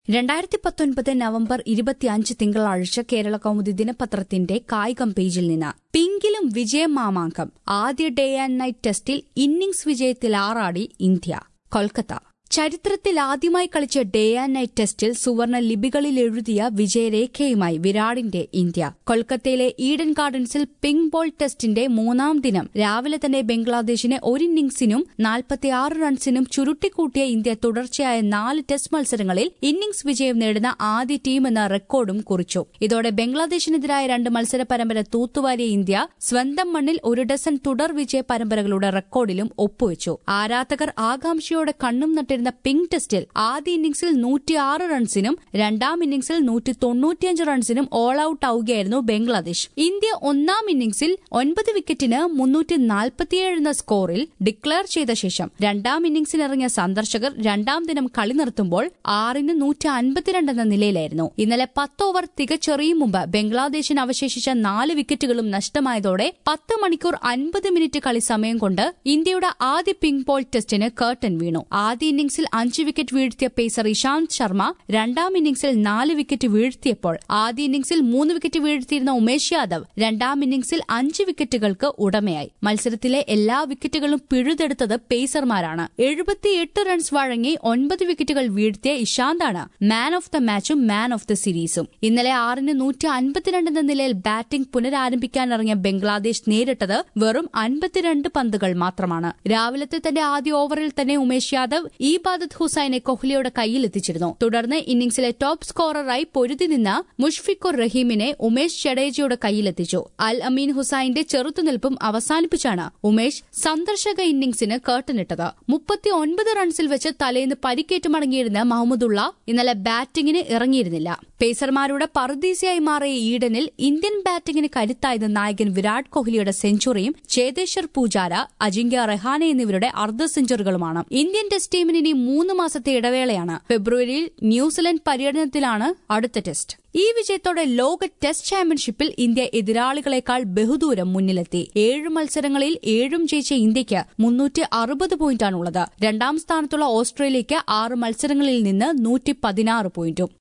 രണ്ടായിരത്തി പത്തൊൻപത് നവംബർ ഇരുപത്തിയഞ്ച് തിങ്കളാഴ്ച കേരള കൗമുദി ദിനപത്രത്തിന്റെ കായികം പേജിൽ നിന്ന് പിങ്കിലും വിജയം മാമാങ്കം ആദ്യ ഡേ ആൻഡ് നൈറ്റ് ടെസ്റ്റിൽ ഇന്നിംഗ്സ് വിജയത്തിൽ ആറാടി ഇന്ത്യ കൊൽക്കത്ത ചരിത്രത്തിൽ ആദ്യമായി കളിച്ച ഡേ ആൻഡ് നൈറ്റ് ടെസ്റ്റിൽ സുവർണ ലിപികളിൽ എഴുതിയ വിജയരേഖയുമായി വിരാടിന്റെ ഇന്ത്യ കൊൽക്കത്തയിലെ ഈഡൻ ഗാർഡൻസിൽ പിങ്ക് ബോൾ ടെസ്റ്റിന്റെ മൂന്നാം ദിനം രാവിലെ തന്നെ ബംഗ്ലാദേശിനെ ഒരു ഇന്നിംഗ്സിനും നാൽപ്പത്തിയാറ് റൺസിനും ചുരുട്ടിക്കൂട്ടിയ ഇന്ത്യ തുടർച്ചയായ നാല് ടെസ്റ്റ് മത്സരങ്ങളിൽ ഇന്നിംഗ്സ് വിജയം നേടുന്ന ആദ്യ ടീമെന്ന റെക്കോർഡും കുറിച്ചു ഇതോടെ ബംഗ്ലാദേശിനെതിരായ രണ്ട് മത്സര പരമ്പര തൂത്തുവാരിയ ഇന്ത്യ സ്വന്തം മണ്ണിൽ ഒരു ഡസൻ തുടർ വിജയ പരമ്പരകളുടെ റെക്കോർഡിലും ഒപ്പുവെച്ചു ആരാധകർ ആകാംക്ഷയോടെ കണ്ണും നട്ടിരുന്ന പിങ്ക് ടെസ്റ്റിൽ ആദ്യ ഇന്നിംഗ്സിൽ നൂറ്റിയാറ് റൺസിനും രണ്ടാം ഇന്നിംഗ്സിൽ നൂറ്റി തൊണ്ണൂറ്റിയഞ്ച് റൺസിനും ഓൾ ഔട്ട് ആവുകയായിരുന്നു ബംഗ്ലാദേശ് ഇന്ത്യ ഒന്നാം ഇന്നിംഗ്സിൽ ഒൻപത് വിക്കറ്റിന് മുന്നൂറ്റി നാൽപ്പത്തിയേഴ് എന്ന സ്കോറിൽ ഡിക്ലയർ ചെയ്ത ശേഷം രണ്ടാം ഇന്നിംഗ്സിലിറങ്ങിയ സന്ദർശകർ രണ്ടാം ദിനം കളി നിർത്തുമ്പോൾ ആറിന് നൂറ്റി അൻപത്തിരണ്ട് എന്ന നിലയിലായിരുന്നു ഇന്നലെ പത്ത് ഓവർ തികച്ചെറിയും മുമ്പ് ബംഗ്ലാദേശിന് അവശേഷിച്ച നാല് വിക്കറ്റുകളും നഷ്ടമായതോടെ പത്ത് മണിക്കൂർ അൻപത് മിനിറ്റ് കളി സമയം കൊണ്ട് ഇന്ത്യയുടെ ആദ്യ പിങ്ക് ബോൾ ടെസ്റ്റിന് കർട്ടൻ വീണു ആദ്യ ഇന്നിംഗ്സിൽ അഞ്ച് വിക്കറ്റ് വീഴ്ത്തിയ പേസർ ഇഷാന്ത് ശർമ്മ രണ്ടാം ഇന്നിംഗ്സിൽ നാല് വിക്കറ്റ് വീഴ്ത്തിയപ്പോൾ ആദ്യ ഇന്നിംഗ്സിൽ മൂന്ന് വിക്കറ്റ് വീഴ്ത്തിയിരുന്ന ഉമേഷ് യാദവ് രണ്ടാം ഇന്നിംഗ്സിൽ അഞ്ച് വിക്കറ്റുകൾക്ക് ഉടമയായി മത്സരത്തിലെ എല്ലാ വിക്കറ്റുകളും പിഴുതെടുത്തത് പേസർമാരാണ് എഴുപത്തിയെട്ട് റൺസ് വഴങ്ങി ഒൻപത് വിക്കറ്റുകൾ വീഴ്ത്തിയ ഇഷാന്താണ് മാൻ ഓഫ് ദ മാച്ചും മാൻ ഓഫ് ദ സീരീസും ഇന്നലെ ആറിന് നൂറ്റി അൻപത്തിരണ്ട് എന്ന നിലയിൽ ബാറ്റിംഗ് പുനരാരംഭിക്കാനിറങ്ങിയ ബംഗ്ലാദേശ് നേരിട്ടത് വെറും അൻപത്തിരണ്ട് പന്തുകൾ മാത്രമാണ് രാവിലത്തെ തന്റെ ആദ്യ ഓവറിൽ തന്നെ ഉമേഷ് യാദവ് ഈ ബാദത്ത് ഹുസൈനെ കോഹ്ലിയുടെ കയ്യിലെത്തിച്ചിരുന്നു തുടർന്ന് ഇന്നിംഗ്സിലെ ടോപ്പ് സ്കോററായി പൊരുതി നിന്ന മുഷ്ഫിഖുർ റഹീമിനെ ഉമേഷ് ജഡേജയുടെ കയ്യിലെത്തിച്ചു അൽ അമീൻ ഹുസൈന്റെ ചെറുത്തുനിൽപ്പും അവസാനിപ്പിച്ചാണ് ഉമേഷ് സന്ദർശക ഇന്നിംഗ്സിന് കേട്ടനിട്ടത് മുപ്പത്തിയൊൻപത് റൺസിൽ വെച്ച് തലേന്ന് പരിക്കേറ്റ് മടങ്ങിയിരുന്ന മഹമ്മദുള്ള ഇന്നലെ ബാറ്റിംഗിന് ഇറങ്ങിയിരുന്നില്ല പേസർമാരുടെ പറുദീസയായി മാറിയ ഈഡനിൽ ഇന്ത്യൻ ബാറ്റിംഗിന് കരുത്തായത് നായകൻ വിരാട് കോഹ്ലിയുടെ സെഞ്ചുറിയും ചേതേശ്വർ പൂജാര അജിങ്ക്യ റെഹാനെ എന്നിവരുടെ അർദ്ധ സെഞ്ചുറികളുമാണ് ഇന്ത്യൻ ടെസ്റ്റ് ടീമിന് ഇനി മൂന്ന് മാസത്തെ ഇടവേളയാണ് ഫെബ്രുവരിയിൽ ന്യൂസിലൻഡ് പര്യടനത്തിലാണ് അടുത്ത ടെസ്റ്റ് ഈ വിജയത്തോടെ ലോക ടെസ്റ്റ് ചാമ്പ്യൻഷിപ്പിൽ ഇന്ത്യ എതിരാളികളെക്കാൾ ബഹുദൂരം മുന്നിലെത്തി ഏഴ് മത്സരങ്ങളിൽ ഏഴും ജയിച്ച ഇന്ത്യയ്ക്ക് മുന്നൂറ്റി അറുപത് പോയിന്റാണുള്ളത് രണ്ടാം സ്ഥാനത്തുള്ള ഓസ്ട്രേലിയയ്ക്ക് ആറ് മത്സരങ്ങളിൽ നിന്ന് നൂറ്റി പതിനാറ് പോയിന്റും